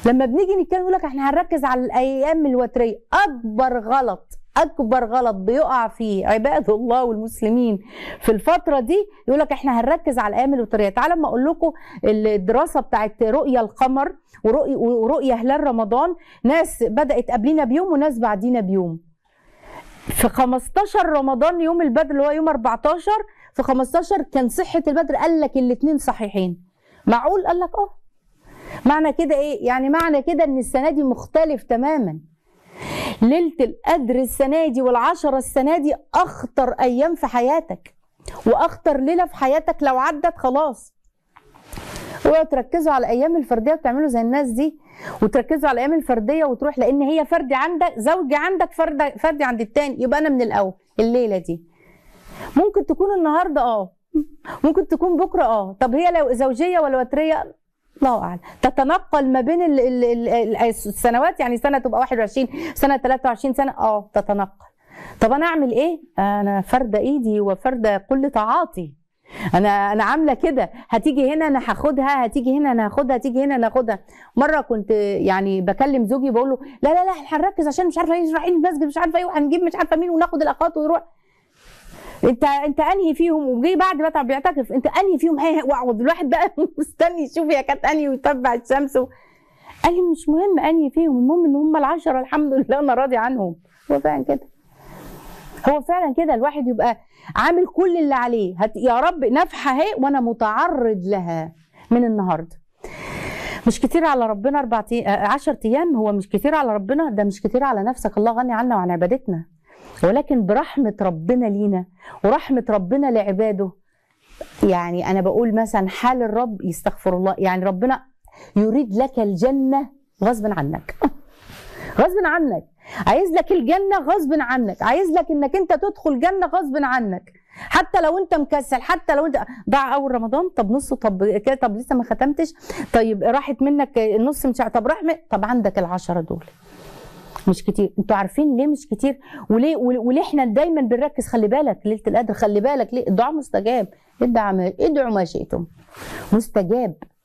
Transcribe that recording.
لما بنيجي نتكلم يقول لك احنا هنركز على الايام الوتريه اكبر غلط اكبر غلط بيقع فيه عباد الله والمسلمين في الفتره دي يقول لك احنا هنركز على الايام الوتريه تعالوا اما اقول لكم الدراسه بتاعت رؤيه القمر ورؤيه ورؤيه هلال رمضان ناس بدات قبلينا بيوم وناس بعدينا بيوم في 15 رمضان يوم البدر اللي هو يوم 14 في 15 كان صحه البدر قال لك الاثنين صحيحين معقول قال لك اه معنى كده ايه يعني معنى كده ان السنه دي مختلف تماما ليله القدر السنه دي والعشره السنه دي اخطر ايام في حياتك واخطر ليله في حياتك لو عدت خلاص اوعوا تركزوا على الايام الفرديه وتعملوا زي الناس دي وتركزوا على الايام الفرديه وتروح لان هي فردي عندك زوجي عندك فرد فردي عند التاني يبقى انا من الاول الليله دي ممكن تكون النهارده اه ممكن تكون بكره اه طب هي لو زوجيه ولا وتريه الله اعلم تتنقل ما بين ال ال ال السنوات يعني سنه تبقى 21 سنه 23 سنه اه تتنقل طب انا اعمل ايه انا فرده ايدي وفرده كل طاعاتي انا انا عامله كده هتيجي هنا انا هاخدها هتيجي هنا انا هاخدها هتيجي هنا انا هاخدها مره كنت يعني بكلم زوجي بقول له لا لا لا احنا هنركز عشان مش عارفه ايه رايحين المسجد مش عارفه ايه وهنجيب مش عارفه مين وناخد الاخوات ونروح انت انت انهي فيهم وجي بعد ما بيعتكف انت انهي فيهم هي واقعد الواحد بقى مستني يشوف هي كانت انهي ويتبع الشمس و... قال لي مش مهم انهي فيهم المهم ان هم العشره الحمد لله انا راضي عنهم هو فعلا كده هو فعلا كده الواحد يبقى عامل كل اللي عليه هت... يا رب نفحه اهي وانا متعرض لها من النهارده مش كتير على ربنا اربع تي... عشر ايام هو مش كتير على ربنا ده مش كتير على نفسك الله غني عنا وعن عبادتنا ولكن برحمة ربنا لينا ورحمة ربنا لعباده يعني أنا بقول مثلا حال الرب يستغفر الله يعني ربنا يريد لك الجنة غصب عنك غصب عنك عايز لك الجنة غصب عنك عايز لك انك انت تدخل جنة غصب عنك حتى لو انت مكسل حتى لو انت ضاع اول رمضان طب نصه طب كده طب لسه ما ختمتش طيب راحت منك النص مش طب راح طب عندك العشرة دول مش كتير انتوا عارفين ليه مش كتير وليه وليه احنا دايما بنركز خلي بالك ليله القدر خلي بالك ليه الدعاء مستجاب ادعوا ما ادعوا ما شئتم مستجاب